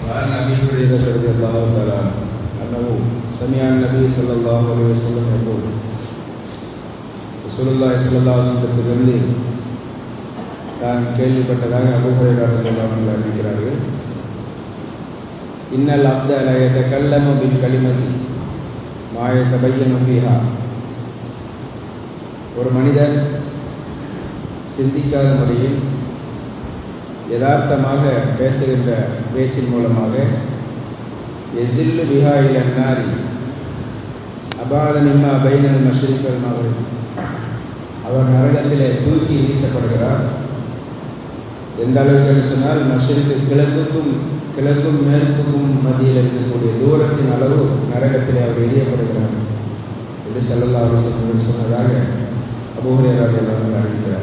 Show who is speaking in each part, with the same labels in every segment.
Speaker 1: وعن ابي هريره رضي الله تعالى عنه انه سمع النبي صلى الله عليه وسلم يقول رسول الله صلى الله عليه வஸல்லத்திலிருந்து தான் கேள்விப்பட்டதாக அபுஹுரைராக அறிவிக்கிறார்கள் இன்னல் அப்த ல யதகல்லமு பில் கலிமதி மா யதபய்யனு ஃபீஹா ஒரு மனிதன் சிந்திக்காத முறையில் யதார்த்தமாக பேசுகின்ற பேச்சின் மூலமாக எசில்லு பிஹா இல நாரி அபாத நிம்மா பைனல் மஷரிக்கல் மகரிப் அவர் நரகத்திலே தூக்கி வீசப்படுகிறார் எந்த அளவுக்கு என்று சொன்னால் மஷருக்கு கிழக்குக்கும் கிழக்கும் மேற்குக்கும் மத்தியில் இருக்கக்கூடிய தூரத்தின் அளவு நரகத்திலே அவர் எரியப்படுகிறார் என்று செல்லல்லா அவர் சொன்னதாக அபூஹராஜ் அவர்கள் அறிவிக்கிறார்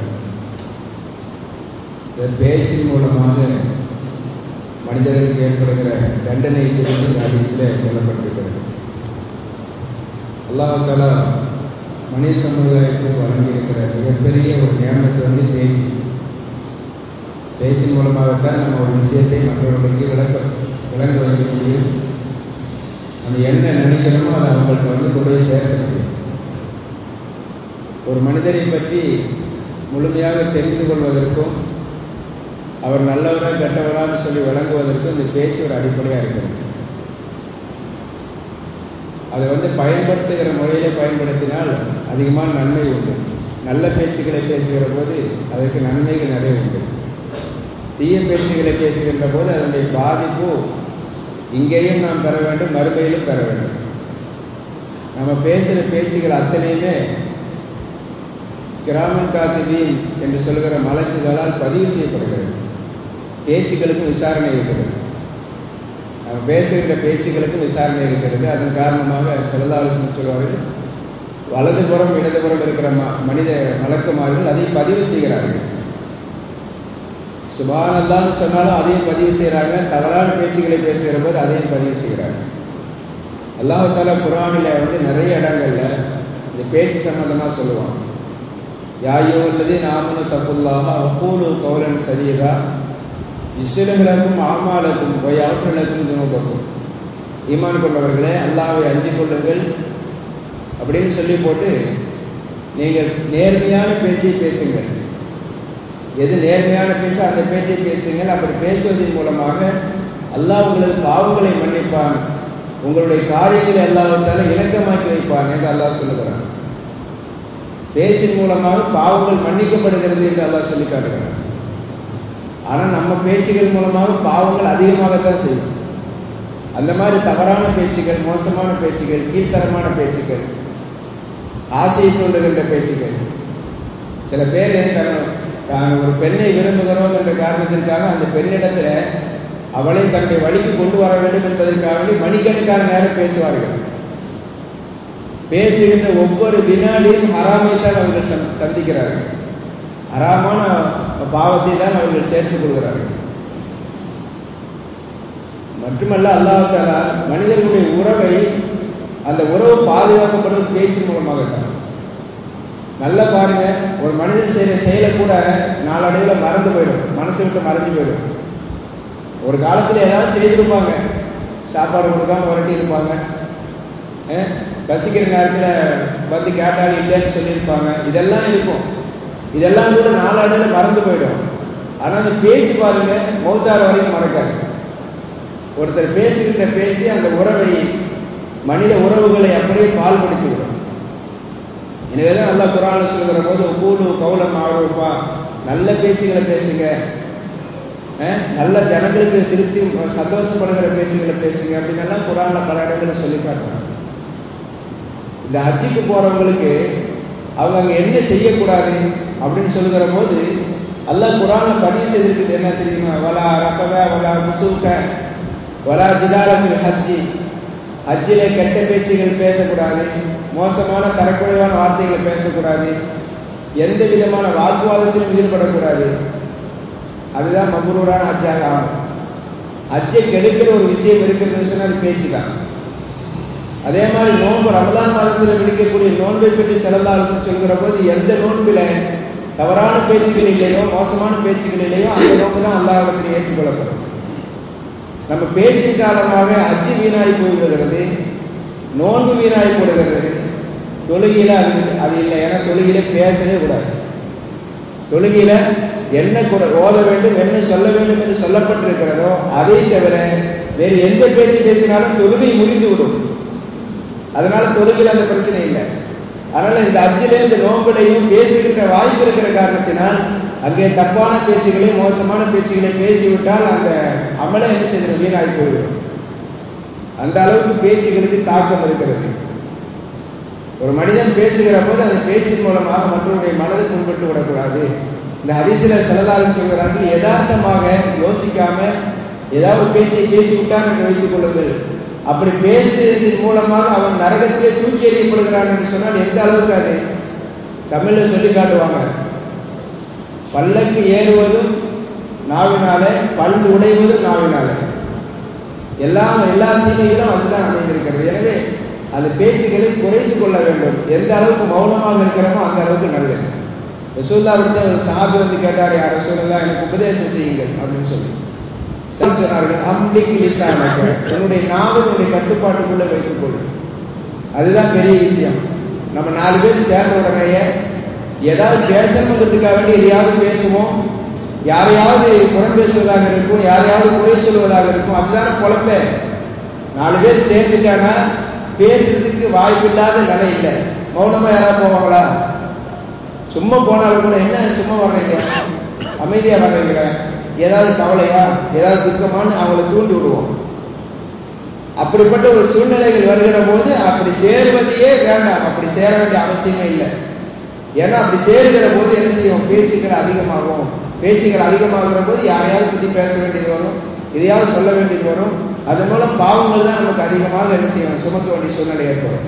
Speaker 1: இந்த பேச்சின் மூலமாக மனிதர்களுக்கு ஏற்படுகிற தண்டனை குறித்து இந்த ஹதீஸில் சொல்லப்பட்டிருக்கிறது அல்லாஹாலா மனித சமுதாயத்துக்கு வழங்கியிருக்கிற மிகப்பெரிய ஒரு ஞானத்தை வந்து பேச்சு பேச்சின் மூலமாகத்தான் நம்ம ஒரு விஷயத்தை மற்றவர்களுக்கு விளக்க விளங்க வைக்க முடியும் நம்ம என்ன நினைக்கிறோமோ அதை அவங்களுக்கு வந்து கொண்டு போய் சேர்க்க முடியும் ஒரு மனிதரை பற்றி முழுமையாக தெரிந்து கொள்வதற்கும் அவர் நல்லவரா கெட்டவரான்னு சொல்லி வழங்குவதற்கும் இந்த பேச்சு ஒரு அடிப்படையாக இருக்கிறது அதை வந்து பயன்படுத்துகிற முறையிலே பயன்படுத்தினால் அதிகமான நன்மை உண்டு நல்ல பேச்சுக்களை பேசுகிற போது அதற்கு நன்மைகள் நிறைய உண்டு தீய பேச்சுகளை பேசுகின்ற போது அதனுடைய பாதிப்பு இங்கேயும் நாம் பெற வேண்டும் மறுமையிலும் பெற வேண்டும் நம்ம பேசுகிற பேச்சுகள் அத்தனையுமே கிராமம் காத்திதீன் என்று சொல்கிற மலக்குகளால் பதிவு செய்யப்படுகிறது பேச்சுக்களுக்கும் விசாரணை இருக்கிறது நம்ம பேசுகின்ற பேச்சுக்களுக்கும் விசாரணை இருக்கிறது அதன் காரணமாக செல்லாலோசனை சொல்வார்கள் வலதுபுறம் இடதுபுறம் இருக்கிற மனித மலக்குமார்கள் அதை பதிவு செய்கிறார்கள் சுபானந்தான்னு சொன்னாலும் அதையும் பதிவு செய்கிறாங்க தவறான பேச்சுக்களை பேசுகிற போது அதையும் பதிவு செய்கிறாங்க அல்லாஹால குரானில் வந்து நிறைய இடங்கள்ல இந்த பேச்சு சம்பந்தமா சொல்லுவாங்க யாயோ அல்லது நாமனு தப்புல்லாக அக்கூலு கௌலன் சரியதா இஸ்லங்களுக்கும் ஆமாலுக்கும் பொய்யாற்றலுக்கும் துணுபக்கும் ஈமான் கொண்டவர்களே அல்லாவை அஞ்சு கொள்ளுங்கள் அப்படின்னு சொல்லி போட்டு நீங்கள் நேர்மையான பேச்சை பேசுங்கள் எது நேர்மையான பேச்சு அந்த பேச்சை பேசுங்கள் அப்படி பேசுவதன் மூலமாக அல்லாஹ் உங்களது பாவங்களை மன்னிப்பான் உங்களுடைய காரியங்களை எல்லாவற்றாலும் இணக்கமாக்கி வைப்பான் என்று அல்லாஹ் சொல்லுகிறான் பேச்சின் மூலமாக பாவங்கள் மன்னிக்கப்படுகிறது என்று அல்லாஹ் சொல்லி காட்டுகிறான் ஆனால் நம்ம பேச்சுகள் மூலமாக பாவங்கள் அதிகமாகத்தான் செய்யும் அந்த மாதிரி தவறான பேச்சுகள் மோசமான பேச்சுகள் கீழ்த்தரமான பேச்சுகள் ஆசையை தூண்டுகின்ற பேச்சுகள் சில பேர் தான் ஒரு பெண்ணை விரும்புகிறோம் என்ற காரணத்திற்காக அந்த பெண்ணிடத்துல அவளை தன்னுடைய வழிக்கு கொண்டு வர வேண்டும் என்பதற்காக மணிக்கணக்கான நேரம் பேசுவார்கள் பேசுகின்ற ஒவ்வொரு வினாடியும் ஹராமைத்தான் அவர்கள் சந்திக்கிறார்கள் ஹராமான பாவத்தை தான் அவர்கள் சேர்த்துக் கொள்கிறார்கள் மட்டுமல்ல அல்லாஹாலா மனிதர்களுடைய உறவை அந்த உறவு பாதுகாக்கப்படுவது பேச்சு மூலமாகத்தான் நல்ல பாருங்க ஒரு மனிதன் செய்யற செயலை கூட நாளடைவில் மறந்து போயிடும் மனசு விட்டு மறைஞ்சு போயிடும் ஒரு காலத்துல ஏதாவது செய்திருப்பாங்க சாப்பாடு கொடுக்காம வரட்டி இருப்பாங்க பசிக்கிற நேரத்தில் வந்து கேட்டாலும் இல்லைன்னு சொல்லியிருப்பாங்க இதெல்லாம் இருக்கும் இதெல்லாம் கூட நாளடைவில் மறந்து போயிடும் ஆனால் அந்த பேச்சு பாருங்க மௌத்தார வரைக்கும் மறக்காது ஒருத்தர் பேசுகின்ற பேச்சு அந்த உறவை மனித உறவுகளை அப்படியே பால்படுத்தி விடும் எனவேதான் நல்லா குரான் சொல்கிற போது கூடு கவுலம் ஆரோப்பா நல்ல பேச்சுகளை பேசுங்க நல்ல ஜனங்களுக்கு திருப்தி சந்தோஷப்படுகிற பேச்சுகளை பேசுங்க அப்படின்னு எல்லாம் குரான்ல பல இடங்களில் சொல்லி காட்டுறாங்க இந்த ஹஜ்ஜிக்கு போறவங்களுக்கு அவங்க அங்க என்ன செய்யக்கூடாது அப்படின்னு சொல்லுகிற போது அல்லாஹ் குரான பதிவு செய்திருக்குது என்ன தெரியுமா வலா ரப்பவ வலா முசூக்க வலா ஜிதாரத்தில் ஹஜ்ஜி ஹஜ்ஜில கெட்ட பேச்சுகள் பேசக்கூடாது மோசமான தரக்குறைவான வார்த்தைகளை பேசக்கூடாது எந்த விதமான வாக்குவாதத்திலும் ஈடுபடக்கூடாது அதுதான் மகுரூரான ஹஜ்ஜாக ஆகும் ஹஜ்ஜை கெடுக்கிற ஒரு விஷயம் இருக்கிறதுன்னு சொன்னா அது பேச்சு தான் அதே மாதிரி நோன்பு ரமதான் மாதத்தில் விடுக்கக்கூடிய நோன்பை பற்றி செல்லலாலும் சொல்கிற போது எந்த நோன்பில தவறான பேச்சுகள் இல்லையோ மோசமான பேச்சுகள் இல்லையோ அந்த நோன்பு தான் அல்லாவிடத்தில் ஏற்றுக்கொள்ளப்படும் நம்ம பேச்சின் காரணமாக அஜி வீணாய் போய்விடுகிறது நோன்பு வீணாய் போடுகிறது தொழுகையில அது அது இல்லை ஏன்னா தொழுகையில பேசவே கூடாது தொழுகையில என்ன கூட ஓத வேண்டும் என்ன சொல்ல வேண்டும் என்று சொல்லப்பட்டிருக்கிறதோ அதை தவிர வேறு எந்த பேச்சு பேசினாலும் தொழுகை முறிந்து விடும் அதனால தொழுகையில் அந்த பிரச்சனை இல்லை அதனால இந்த அஜில இந்த நோம்புலையும் பேசுகின்ற வாய்ப்பு இருக்கிற காரணத்தினால் அங்கே தப்பான பேச்சுகளை மோசமான பேச்சுகளை பேசிவிட்டால் அந்த அமலை என்ன செய்கிறது வீணாகி போய்விடும் அந்த அளவுக்கு பேச்சுகளுக்கு தாக்கம் இருக்கிறது ஒரு மனிதன் பேசுகிற போது அந்த பேச்சின் மூலமாக மற்றவருடைய மனதை புண்பட்டு விடக்கூடாது இந்த அதிசில செலதாலும் சொல்கிறார்கள் யதார்த்தமாக யோசிக்காம ஏதாவது பேச்சை பேசி விட்டான் என்று வைத்துக் கொள்ளுங்கள் அப்படி பேசுவதன் மூலமாக அவன் நரகத்திலே தூக்கி எறியப்படுகிறான் என்று சொன்னால் எந்த அளவுக்கு அது தமிழ்ல சொல்லி காட்டுவாங்க பல்லக்கு ஏறுவதும் நாவினாலே பல் உடைவதும் நாவினாலே எல்லாம் எல்லா தீமைகளும் அதுதான் அமைந்திருக்கிறது எனவே அந்த பேச்சுகளை குறைத்து கொள்ள வேண்டும் எந்த அளவுக்கு மௌனமாக இருக்கிறோமோ அந்த அளவுக்கு நல்லது ரசூல்லா வந்து சாது வந்து கேட்டார் யார் ரசூல்லா எனக்கு உபதேசம் செய்யுங்கள் அப்படின்னு சொல்லி சொன்னார்கள் அம்பிக்கு லிசானக உன்னுடைய நாவை உன்னுடைய கட்டுப்பாட்டுக்குள்ள வைத்துக் கொள்ளு அதுதான் பெரிய விஷயம் நம்ம நாலு பேர் சேர்ந்த உடனேயே ஏதாவது பேசணுங்கிறதுக்காக வேண்டி எதையாவது பேசுவோம் யாரையாவது புறம் பேசுவதாக இருக்கும் யாரையாவது குறை சொல்வதாக இருக்கும் அதுதான் குழப்ப நாலு பேர் சேர்ந்துட்டானா பேசுறதுக்கு வாய்ப்பில்லாத நிலை இல்லை மௌனமா யாராவது போவாங்களா சும்மா போனாலும் கூட என்ன சும்மா வர்றீங்க அமைதியா வர்றீங்க ஏதாவது கவலையா ஏதாவது துக்கமானு அவங்களை தூண்டி விடுவோம் அப்படிப்பட்ட ஒரு சூழ்நிலைகள் வருகிற போது அப்படி சேருவதையே வேண்டாம் அப்படி சேர வேண்டிய அவசியமே இல்லை ஏன்னா அப்படி சேருகிற போது என்ன செய்யும் பேச்சுக்கள் அதிகமாகும் பேச்சுக்கள் அதிகமாகிற போது யாரையாவது பத்தி பேச வேண்டியது வரும் எதையாவது சொல்ல வேண்டியது வரும் அதன் மூலம் பாவங்கள் தான் நமக்கு அதிகமாக என்ன செய்யணும் சுமக்க வேண்டிய சூழ்நிலை ஏற்படும்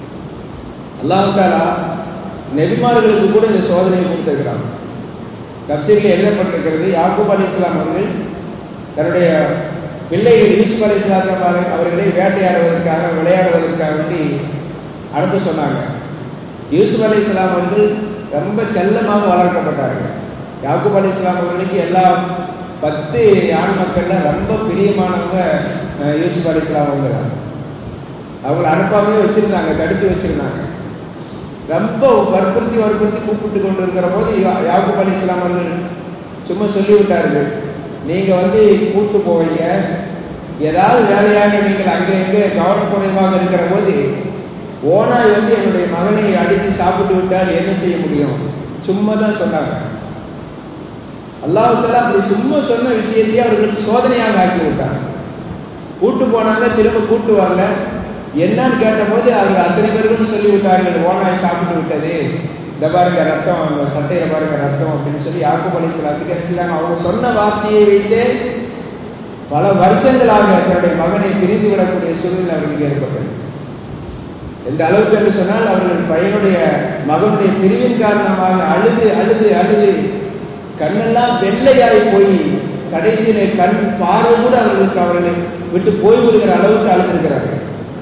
Speaker 1: அல்லாஹாலா நெபிமார்களுக்கு கூட இந்த சோதனையை கொடுத்திருக்கிறாங்க தப்சீரில் எழுதப்பட்டிருக்கிறது யாக்கூப் அலி இஸ்லாம் அவர்கள் தன்னுடைய பிள்ளைகள் யூசுப் அலி இஸ்லாம் அவர்களை வேட்டையாடுவதற்காக விளையாடுவதற்காக வேண்டி அனுப்ப சொன்னாங்க யூசுப் அலி இஸ்லாம் அவர்கள் ரொம்ப செல்லமாக வளர்க்கப்பட்டார்கள் யாக்கூப் அலி இஸ்லாம் அவர்களுக்கு எல்லா பத்து ஆண் மக்கள்ல ரொம்ப பிரியமானவங்க யூசுப் அலி இஸ்லாம் அவங்க தான் அவங்களை அனுப்பாமே வச்சிருந்தாங்க தடுத்து வச்சிருந்தாங்க ரொம்ப வற்புறுத்தி வற்புறுத்தி கூப்பிட்டு கொண்டு இருக்கிற போது யாக்கூப் அலி இஸ்லாம் அவர்கள் சும்மா சொல்லி விட்டார்கள் நீங்க வந்து கூட்டு போவீங்க ஏதாவது வேலையாக நீங்கள் அங்கே எங்கே கவனக்குறைவாக இருக்கிற போது ஓனாய் வந்து என்னுடைய மகனை அடித்து சாப்பிட்டு விட்டால் என்ன செய்ய முடியும் சும்மா தான் சொன்னாங்க அல்லாவுக்கெல்லாம் அப்படி சும்மா சொன்ன விஷயத்தையே அவர்களுக்கு சோதனையாக ஆக்கி விட்டாங்க கூட்டு போனாங்க திரும்ப கூட்டு வரல என்னன்னு கேட்டபோது அவர்கள் அத்தனை பேருக்கும் சொல்லி விட்டார்கள் ஓனாய் சாப்பிட்டு விட்டது இந்த பாருங்க ரத்தம் அந்த சட்டையில பாருங்க ரத்தம் அப்படின்னு சொல்லி யாக்கும் அலி சொல்லாத்துக்கு என்ன செய்தாங்க அவங்க சொன்ன வார்த்தையை வைத்து பல வருஷங்களாக தன்னுடைய மகனை பிரிந்து விடக்கூடிய சூழ்நிலை அவர்களுக்கு ஏற்பட்டது எந்த அளவுக்கு என்று சொன்னால் அவர்கள் பையனுடைய மகனுடைய பிரிவின் காரணமாக அழுது அழுது அழுது கண்ணெல்லாம் வெள்ளையாகி போய் கடைசியில கண் பார்வை கூட அவர்களுக்கு அவர்களை விட்டு போய்விடுகிற அளவுக்கு அழுந்திருக்கிறார்கள்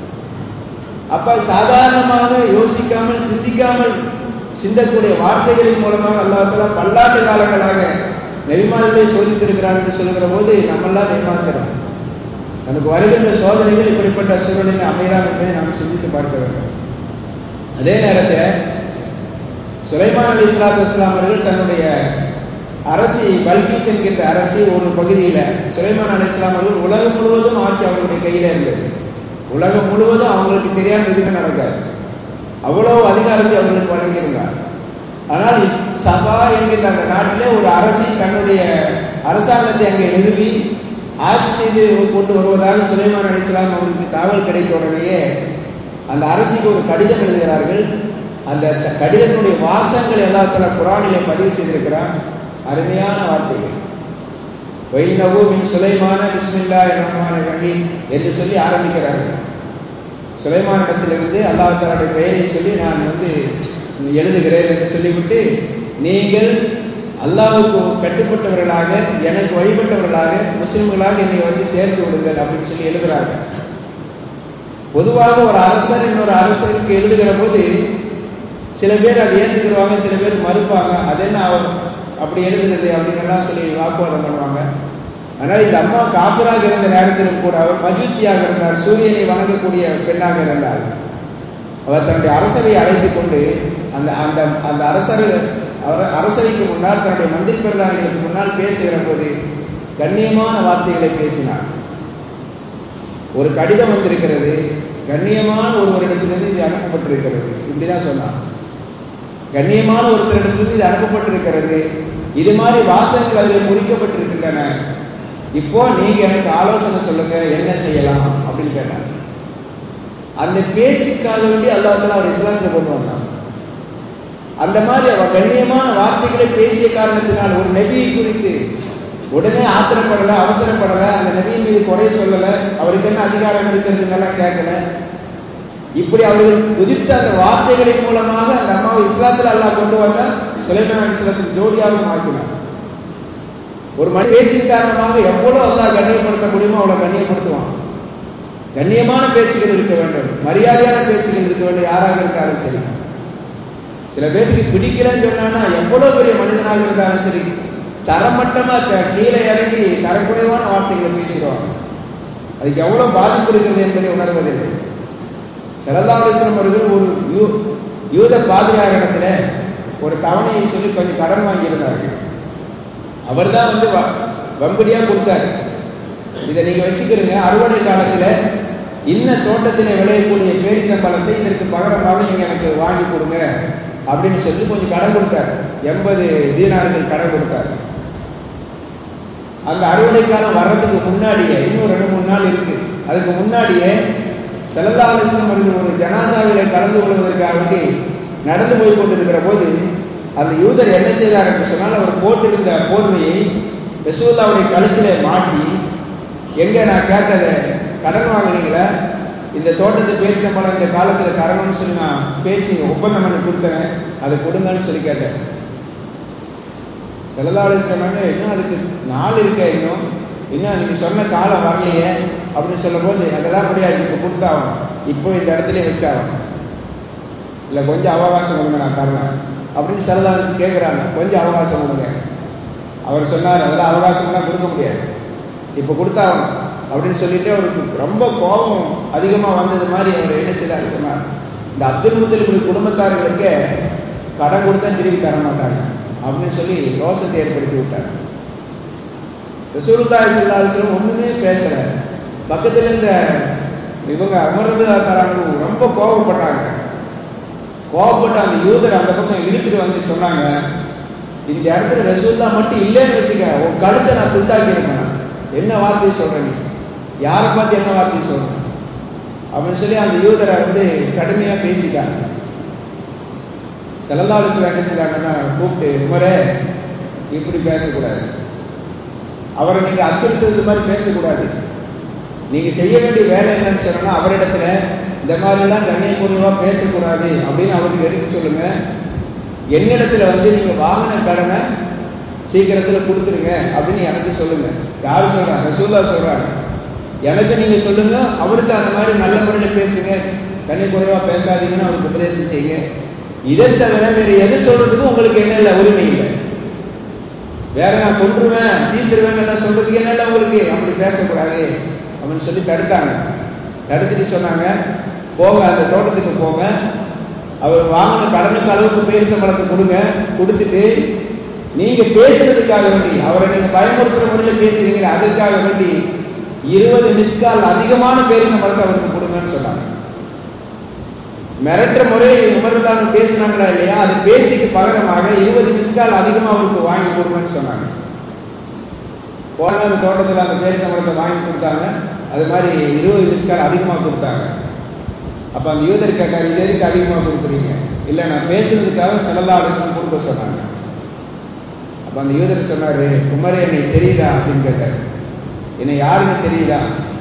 Speaker 1: அப்ப சாதாரணமாக யோசிக்காமல் சிந்திக்காமல் சிந்தக்கூடிய வார்த்தைகளின் மூலமாக அல்லாஹால பல்லாண்டு காலங்களாக நெறிமாறலை சோதித்திருக்கிறார் என்று சொல்கிற போது நம்மெல்லாம் ஏமாத்துறோம் நமக்கு வருகின்ற சோதனைகள் இப்படிப்பட்ட சூழலில் அமையலாம் என்பதை நாம் சிந்தித்து பார்க்க வேண்டும் அதே நேரத்தில் சுலைமான் அலி இஸ்லாத்து இஸ்லாம் அவர்கள் தன்னுடைய அரசி பல்கிஸ் என்கின்ற அரசி ஒரு பகுதியில் சுலைமான் அலி இஸ்லாம் அவர்கள் உலகம் முழுவதும் ஆட்சி அவர்களுடைய கையில இருந்தது உலகம் முழுவதும் அவங்களுக்கு தெரியாத எதுவுமே நடக்காது அவ்வளவு அதிகாரத்தை அவர்களுக்கு வழங்கியிருந்தார் ஆனால் சபா என்கின்ற அந்த நாட்டிலே ஒரு அரசி தன்னுடைய அரசாங்கத்தை அங்கே நிறுவி ஆட்சி செய்து கொண்டு வருவதாக சுலைமான் அலி இஸ்லாம் அவர்களுக்கு தகவல் கிடைத்த உடனேயே அந்த அரசிக்கு ஒரு கடிதம் எழுதுகிறார்கள் அந்த கடிதத்தினுடைய வாசங்கள் எல்லாத்துல குரானிலே பதிவு செய்திருக்கிறார் அருமையான வார்த்தைகள் வைணவு மின் சுலைமான பிஸ்மில்லா ரஹ்மான ரஹீம் என்று சொல்லி ஆரம்பிக்கிறார்கள் சுலைமான இடத்திலிருந்து அல்லாஹ் தலாவுடைய பெயரை சொல்லி நான் வந்து எழுதுகிறேன் என்று சொல்லிவிட்டு நீங்கள் அல்லாவுக்கு கட்டுப்பட்டவர்களாக எனக்கு வழிபட்டவர்களாக முஸ்லிம்களாக என்னை வந்து சேர்த்து விடுங்கள் அப்படின்னு சொல்லி எழுதுகிறார்கள் பொதுவாக ஒரு அரசர் இன்னொரு அரசருக்கு எழுதுகிற போது சில பேர் அதை ஏற்றுக்கிடுவாங்க சில பேர் மறுப்பாங்க அது என்ன அவர் அப்படி எழுதுறது அப்படின்னு எல்லாம் சொல்லி வாக்குவாதம் பண்ணுவாங்க ஆனால் இந்த அம்மா காப்பராக இருந்த நேரத்திலும் கூட அவர் மகிழ்ச்சியாக இருந்தார் சூரியனை வணங்கக்கூடிய பெண்ணாக இருந்தார் அவர் தன்னுடைய அரசரை அழைத்துக் கொண்டு அந்த அந்த அந்த அரசர் அரசவைக்கு முன்னால் தன்னுடைய மந்திரி பிரதானிகளுக்கு முன்னால் பேசுகிற போது கண்ணியமான வார்த்தைகளை பேசினார் ஒரு கடிதம் வந்திருக்கிறது கண்ணியமான ஒருவரிடத்திலிருந்து இது அனுப்பப்பட்டிருக்கிறது இப்படிதான் சொன்னார் கண்ணியமான ஒருத்தரிடத்திலிருந்து இது அனுப்பப்பட்டிருக்கிறது இது மாதிரி வாசகங்கள் அதில் குறிக்கப்பட்டிருக்கின்றன இப்போ நீங்க எனக்கு ஆலோசனை சொல்லுங்க என்ன செய்யலாம் அப்படின்னு கேட்டார் அந்த பேச்சுக்காக வேண்டி அல்லாஹால அவர் இஸ்லாத்துல கொண்டு வந்தார் அந்த மாதிரி அவர் கண்ணியமான வார்த்தைகளை பேசிய காரணத்தினால் ஒரு நபியை குறித்து உடனே ஆத்திரப்படல அவசரப்படல அந்த நபியின் மீது குறை சொல்லல அவருக்கு என்ன அதிகாரம் இருக்கிறதுனால கேட்கல இப்படி அவர்கள் குதித்த அந்த வார்த்தைகளின் மூலமாக அந்த அம்மாவை இஸ்லாத்துல அல்லா கொண்டு வந்த சுலைமான் இஸ்லாத்தின் ஜோடியாகவும் ஆக்கினார் ஒரு மணி பேச்சின் காரணமாக எவ்வளவு அல்லா கண்ணியப்படுத்த முடியுமோ அவ்வளவு கண்ணியப்படுத்துவான் கண்ணியமான பேச்சுகள் இருக்க வேண்டும் மரியாதையான பேச்சுகள் இருக்க வேண்டும் யாராக இருக்காலும் சரி சில பேருக்கு பிடிக்கலன்னு சொன்னா எவ்வளவு பெரிய மனிதனாக இருந்தாலும் சரி தரமட்டமா கீழே இறங்கி தரக்குறைவான வார்த்தைகளை பேசிடுவாங்க அதுக்கு எவ்வளவு பாதிப்பு இருக்கிறது என்பதை உணர்வதில்லை சரதாலேஸ்வரம் அவர்கள் ஒரு யூ யூத பாதுகாரிடத்துல ஒரு தவணையை சொல்லி கொஞ்சம் கடன் வாங்கியிருந்தார்கள் அவர் தான் வந்து வம்படியா கொடுத்தாரு இதை நீங்க வச்சுக்கிறீங்க அறுவடை காலத்துல இன்ன தோட்டத்திலே விளையக்கூடிய பேரித்தம்பழத்தை இதற்கு பகரமாக நீங்க எனக்கு வாங்கி கொடுங்க அப்படின்னு சொல்லி கொஞ்சம் கடன் கொடுத்தாரு எண்பது தீனார்கள் கடன் கொடுத்தாரு அந்த அறுவடை காலம் வர்றதுக்கு முன்னாடியே இன்னும் ரெண்டு மூணு நாள் இருக்கு அதுக்கு முன்னாடியே செலதாலேசம் அவர்கள் ஒரு ஜனாசாவில கலந்து கொள்வதற்காக வேண்டி நடந்து போய் கொண்டிருக்கிற போது அந்த யூதர் என்ன செய்தார் என்று சொன்னால் அவர் போட்டிருந்த போர்வையை ரசூல்லாவுடைய கழுத்திலே மாட்டி எங்க நான் கேட்டதை கடன் வாங்கினீங்களா இந்த தோட்டத்தை பேசின பல இந்த காலத்துல தரணும்னு சொல்லி நான் பேசி ஒப்பந்தம் பண்ணி கொடுத்தேன் அதை கொடுங்கன்னு சொல்லி கேட்டேன் செலதாலேசம் இன்னும் அதுக்கு நாள் இருக்க இன்னும் இன்னும் நீங்க சொன்ன காலம் வரலையே அப்படின்னு சொல்லும் போது அதெல்லாம் முடியாது இப்ப கொடுத்தாகணும் இப்போ இந்த இடத்துல வச்சாகணும் இல்ல கொஞ்சம் அவகாசம் கொடுங்க நான் தரேன் அப்படின்னு சரதாசன் கேட்கிறாங்க கொஞ்சம் அவகாசம் கொடுங்க அவர் சொன்னார் அதெல்லாம் அவகாசம்லாம் கொடுக்க முடியாது இப்ப கொடுத்தாகணும் அப்படின்னு சொல்லிட்டு அவருக்கு ரொம்ப கோபம் அதிகமா வந்தது மாதிரி அவர் என்ன செய்தார் சொன்னார் இந்த அப்துல் முத்தலிபுடைய குடும்பத்தார்களுக்கு கடன் கொடுத்தா திருப்பி தர மாட்டாங்க அப்படின்னு சொல்லி ரோசத்தை ஏற்படுத்தி விட்டார் ரசூலுல்லாஹி ஸல்லல்லாஹு அலைஹி வஸல்லம் ஒண்ணுமே பேசல பக்கத்துல இருந்த இவங்க அமர்ந்து தராங்க ரொம்ப கோபப்பட்டாங்க கோபப்பட்ட அந்த யூதர் அந்த பக்கம் இழுத்துட்டு வந்து சொன்னாங்க இந்த இடத்துல ரசூல்லா மட்டும் இல்லைன்னு வச்சுக்க உன் கழுத்தை நான் துண்டாக்கி இருப்பேன் என்ன வார்த்தையை சொல்ற நீ யாரை பார்த்து என்ன வார்த்தையை சொல்ற அப்படின்னு சொல்லி அந்த யூதரை வந்து கடுமையா பேசிட்டாங்க செலந்தாலு என்ன செய்றாங்கன்னா கூப்பிட்டு உமரே இப்படி பேசக்கூடாது அவரை நீங்க அச்சுறுத்துறது மாதிரி பேசக்கூடாது நீங்க செய்ய வேண்டிய வேலை என்னன்னு சொன்னா அவரிடத்துல இந்த மாதிரி எல்லாம் கண்ணியபூர்வமா பேசக்கூடாது அப்படின்னு அவருக்கு எடுத்து சொல்லுங்க என்னிடத்துல வந்து நீங்க வாங்கின கடனை சீக்கிரத்துல கொடுத்துருங்க அப்படின்னு எனக்கு சொல்லுங்க யாரு சொல்றாங்க ரசூல்லா சொல்றாங்க எனக்கு நீங்க சொல்லுங்க அவருக்கு அந்த மாதிரி நல்ல முறையில பேசுங்க கண்ணியக்குறைவா பேசாதீங்கன்னு அவருக்கு உபதேசம் செய்யுங்க இதை தவிர வேற எது சொல்றதுக்கும் உங்களுக்கு என்ன இல்லை உரிமை இல்லை வேற நான் கொன்றுவேன் தீர்த்துருவேன் என்ன சொல்றதுக்கு என்ன இல்லை உங்களுக்கு அப்படி பேசக்கூடாது அப்படின்னு சொல்லி தடுத்தாங்க தடுத்துட்டு சொன்னாங்க போங்க அந்த தோட்டத்துக்கு போங்க அவர் வாங்கின கடனுக்கு அளவுக்கு பேரித்த பழத்தை கொடுங்க கொடுத்துட்டு நீங்க பேசுறதுக்காக வேண்டி அவரை நீங்க பயமுறுத்துற முறையில பேசுறீங்க அதற்காக வேண்டி இருபது மிஸ்கால் அதிகமான பேரித்த பழத்தை அவருக்கு கொடுங்கன்னு சொன்னாங்க மிரட்டுற முறையில் உமர்தான் பேசினாங்களா இல்லையா அது பேச்சுக்கு பகரமாக இருபது மிஸ்கால் அதிகமா அவருக்கு வாங்கி கொடுங்கன்னு சொன்னாங்க போன அந்த தோட்டத்தில் அந்த பேரித்த மரத்தை வாங்கி கொடுத்தாங்க அது மாதிரி இருபது மிஸ்கால் அதிகமாக கொடுத்தாங்க அப்ப அந்த யூதர் கேட்டார் இது எதுக்கு அதிகமாக கொடுக்குறீங்க இல்ல நான் பேசுறதுக்காக செலதா அரசு கொடுக்க சொன்னாங்க அப்ப அந்த யூதர் சொன்னாரு குமரே என்னை தெரியுதா அப்படின்னு கேட்டார் என்னை யாருன்னு தெரியுதா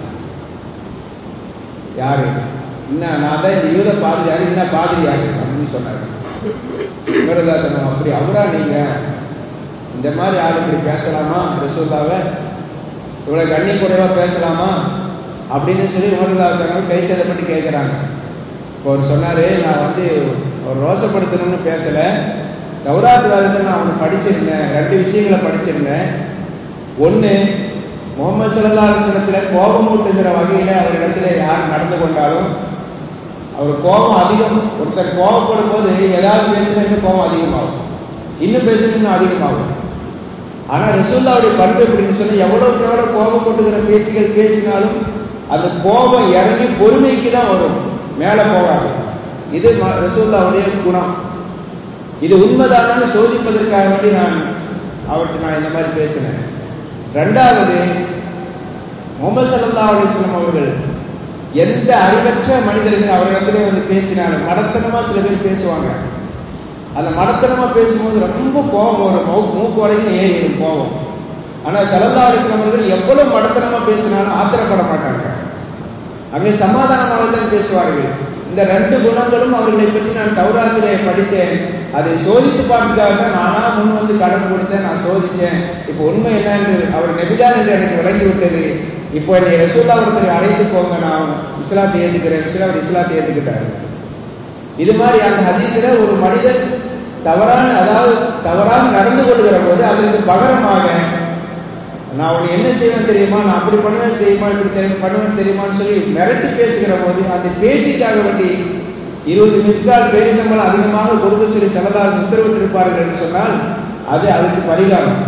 Speaker 1: யாரு இன்னும் நான் தான் இந்த யூத பாதிரியாரு என்ன பாதிரியாரு அப்படின்னு சொன்னாரு உமரதாத்தனம் அப்படி அவரா நீங்க இந்த மாதிரி ஆள் இப்படி பேசலாமா ரசூல்லாவை இவ்வளவு கண்ணி குறைவா பேசலாமா அப்படின்னு சொல்லி உமரதாத்தனம் கை சேதப்பட்டு கேட்கிறாங்க இப்போ அவர் சொன்னாரு நான் வந்து ஒரு ரோசப்படுத்தணும்னு பேசல தௌராத் வேதத்தை நான் அவனுக்கு படிச்சிருந்தேன் ரெண்டு விஷயங்களை படிச்சிருந்தேன் ஒன்று முகமது சல்லா அலுவலத்துல கோபம் ஊட்டுகிற வகையில அவரிடத்துல யார் நடந்து கொண்டாலும் அவர் கோபம் அதிகம் ஒருத்தர் கோபப்படும் போது ஏதாவது பேசினா இன்னும் கோபம் அதிகமாகும் இன்னும் பேசினா இன்னும் அதிகமாகும் ஆனா ரசூல்லாவுடைய பண்பு எப்படின்னு சொன்னா எவ்வளவுக்கு எவ்வளவு கோபம் கொட்டுகிற பேச்சுகள் பேசினாலும் அந்த கோபம் இறங்கி பொறுமைக்கு தான் வரும் மேல போகாது இது ரசூல்லாவுடைய குணம் இது உண்மைதானு சோதிப்பதற்காக வேண்டி நான் அவர்கிட்ட நான் இந்த மாதிரி பேசினேன் ரெண்டாவது முகமது சல்லா அலிஸ்லாம் அவர்கள் எந்த அறிவற்ற மனிதர்கள் அவரிடத்திலே வந்து பேசினாலும் மடத்தனமா சில பேர் பேசுவாங்க அந்த மடத்தனமா பேசும்போது ரொம்ப கோபம் வரும் மூக்கு வரைக்கும் ஏறிடும் கோபம் ஆனா சல்லா அலிஸ்லாம் அவர்கள் எவ்வளவு மடத்தனமா பேசினாலும் ஆத்திரப்பட மாட்டாங்க அங்கே சமாதானமாக தான் பேசுவார்கள் இந்த ரெண்டு குணங்களும் அவர்களை பற்றி நான் தௌராத்திலே படித்தேன் அதை சோதித்து பார்த்துக்காக நானா முன் வந்து கடன் கொடுத்தேன் நான் சோதித்தேன் இப்போ உண்மை என்ன என்று அவர் நெபிதான் என்று எனக்கு விளங்கி விட்டது இப்போ என்னை ரசூல்லா ஒருத்தரை அழைத்து போங்க நான் இஸ்லாத்தை ஏற்றுக்கிறேன் இஸ்லாம் இஸ்லாத்தை ஏற்றுக்கிட்டாரு இது மாதிரி அந்த ஹதீஸில் ஒரு மனிதன் தவறான அதாவது தவறாக நடந்து கொள்கிற போது அதற்கு பகரமாக நான் உன்னை என்ன செய்வேன் தெரியுமா நான் அப்படி பண்ணுவேன் தெரியுமா இப்படி தெரியும் பண்ணுவேன் தெரியுமான்னு சொல்லி மிரட்டி பேசுகிற போது அந்த பேச்சுக்காக வேண்டி இருபது மிஸ்கால் பேரினங்கள் அதிகமாக கொடுக்க சொல்லி செலதாக உத்தரவிட்டிருப்பார்கள் என்று சொன்னால் அது அதுக்கு பரிகாரம்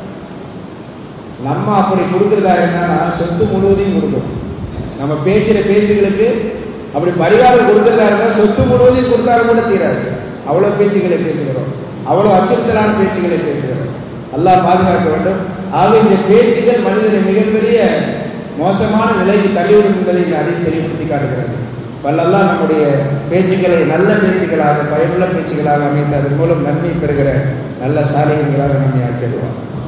Speaker 1: நம்ம அப்படி கொடுக்கிறதா என்னன்னா சொத்து முழுவதையும் கொடுக்கணும் நம்ம பேசுகிற பேச்சுகளுக்கு அப்படி பரிகாரம் கொடுக்கிறதா இருந்தால் சொத்து முழுவதையும் கொடுத்தாலும் கூட தீராது அவ்வளவு பேச்சுகளை பேசுகிறோம் அவ்வளவு அச்சுறுத்தலான பேச்சுகளை பேசுகிறோம் அல்லாஹ் பாதுகாக்க வேண்டும் ஆக இந்த பேச்சுகள் மனிதனை மிகப்பெரிய மோசமான நிலைக்கு தள்ளிவிடும் என்பதை இந்த அடி தெளிவுபடுத்தி காட்டுகிறது வல்லெல்லாம் நம்முடைய பேச்சுக்களை நல்ல பேச்சுகளாக பயனுள்ள பேச்சுகளாக அமைத்து அதன் மூலம் நன்மை பெறுகிற நல்ல சாலைகளாக நம்மை ஆக்கிடுவார்